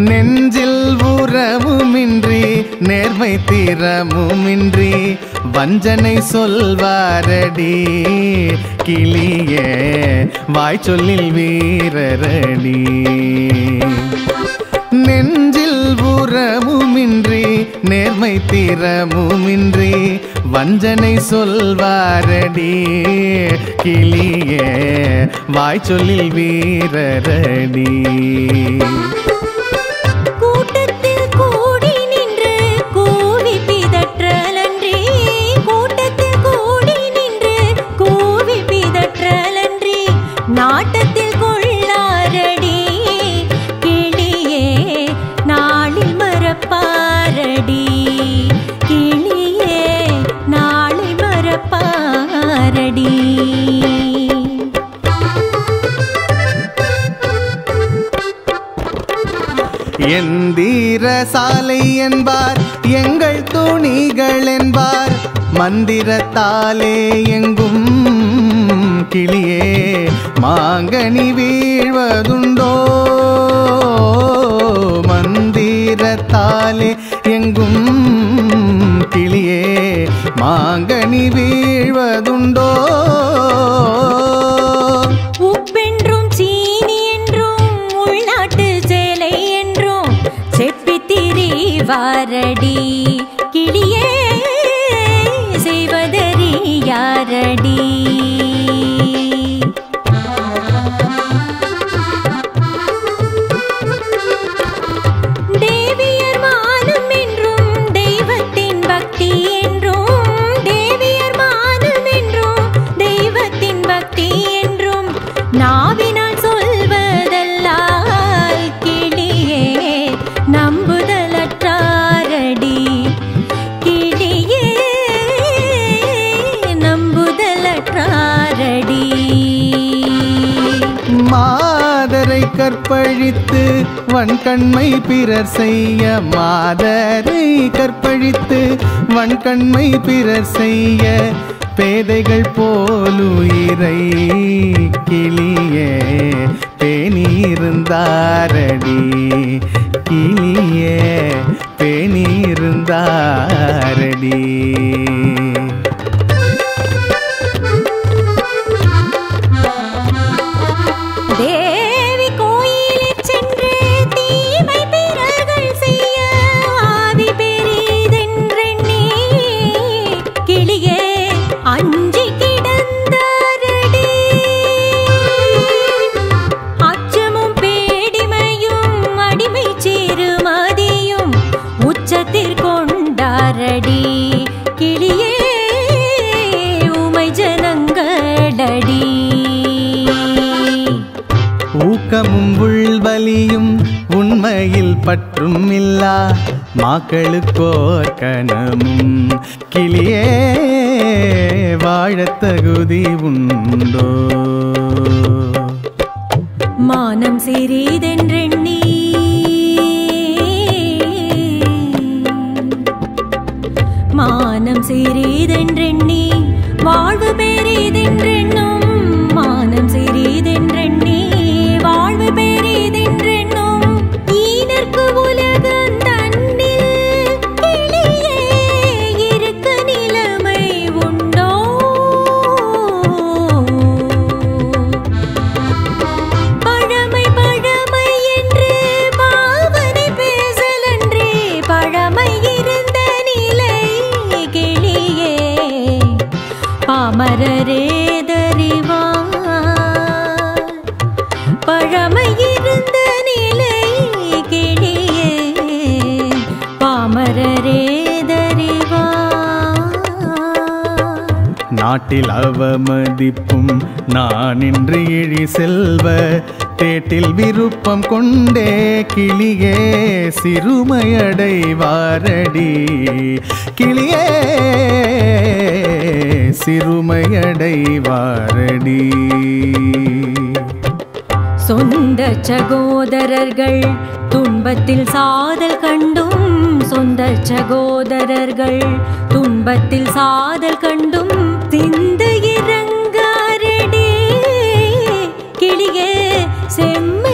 நெஞ்சில் உறவுமின்றி நேர்மை திறமுமின்றி வஞ்சனை சொல்வாரடி கிளியே வாய் சொல்லில் வீரரடி நெஞ்சில் உறவுமின்றி நேர்மை திறமுமின்றி வஞ்சனை சொல்வாரடி கிளியே வாய் சொல்லில் வீரரடி கூட்டத்தில் கூடி நின்று கூவி பிதற்றலன்றி கூட்டத்தில் கூடி நின்று கூவி பிதற்றலன்றி நாட்டத்தில் கொள்ளாரடி கிளியே நாளில் மறப்பாரடி கிளியே நாளை மறப்பாரடி எந்தீர சாலை என்பார் எங்கள் துணிகள் என்பார் மந்திரத்தாலே எங்கும் கிளியே மாங்கனி வீழ்வதுண்டோ மந்திரத்தாலே எங்கும் கிளியே மாங்கனி வீழ்வதுண்டோ உப்பென்றும் சீனி என்றும் உள்நாட்டு சேலை என்றும் செப்பி திரிவாரடி கிளியே செய்வதறியாரடி தேவியர் மானம் என்றும் தெய்வத்தின் பக்தி என்றும் தேவியர் மானம் என்றும் தெய்வத்தின் பக்தி என்றும் நாவினால் சொல்வதல்லால் கிளியே நம்புதலற்றாரடி கிளியே நம்புதலற்றாரடி மாதரை கற்பழித்து வன்கண்மை பிறர் செய்ய மாதரை கற்பழித்து வன்கண்மை பிறர் செய்ய பேதைகள் போலுயிரை கிளியே பேணியிருந்தாரடி கிளியே பேணியிருந்தாரடி தேவி கோயிலில் சென்று தீமை பிறர்கள் செய்ய ஆவி பெரிதென்றெண்ணி கிளியே அஞ்சி கிடந்தாரடி அச்சமும் பேடிமையும் அடிமை சிறுமதியும் உச்சத்தில் கொண்டாரடி கிளியே உமை ஜனங்களடி ஊக்கமும் உள்வலியும் உண்மையில் பற்றும் இல்லா மாக்களுக்கோர் கனமும் கிளியே வாழத் தகுதி உண்டோ மானம் சிறிதென்றெண்ணி மானம் சிறிதென்றெண்ணி வாழ்வு பெரிதென்றெண்ணும் மானம் சிறிதென்றெண்ணி வாழ்வு பெரிதென்றெண்ணும் ஈனர்க்கு உலகம் தன்னில் கிளியே இருக்க நிலைமை உண்டோ பழமை பழமை என்று பாவனை பேசலன்றே பழமை இருந்த நிலை கிளியே பாமரரேதறிவார் பழமை இருந்த நிலை கிளியே பாமரரேதறிவார் நாட்டில் அவமதிப்பும் நான் இன்று இழி செல்வ தேட்டில் விருப்பம் கொண்டே கிளியே சிறுமையடைவாரடி கிளியே சிறுமையடைவாரடி சொந்த சகோதரர்கள் துன்பத்தில் சாதல் கண்டும் சொந்த சகோதரர்கள் துன்பத்தில் சாதல் கண்டும் சிந்து இறங்காரடி கிளியே செம்மை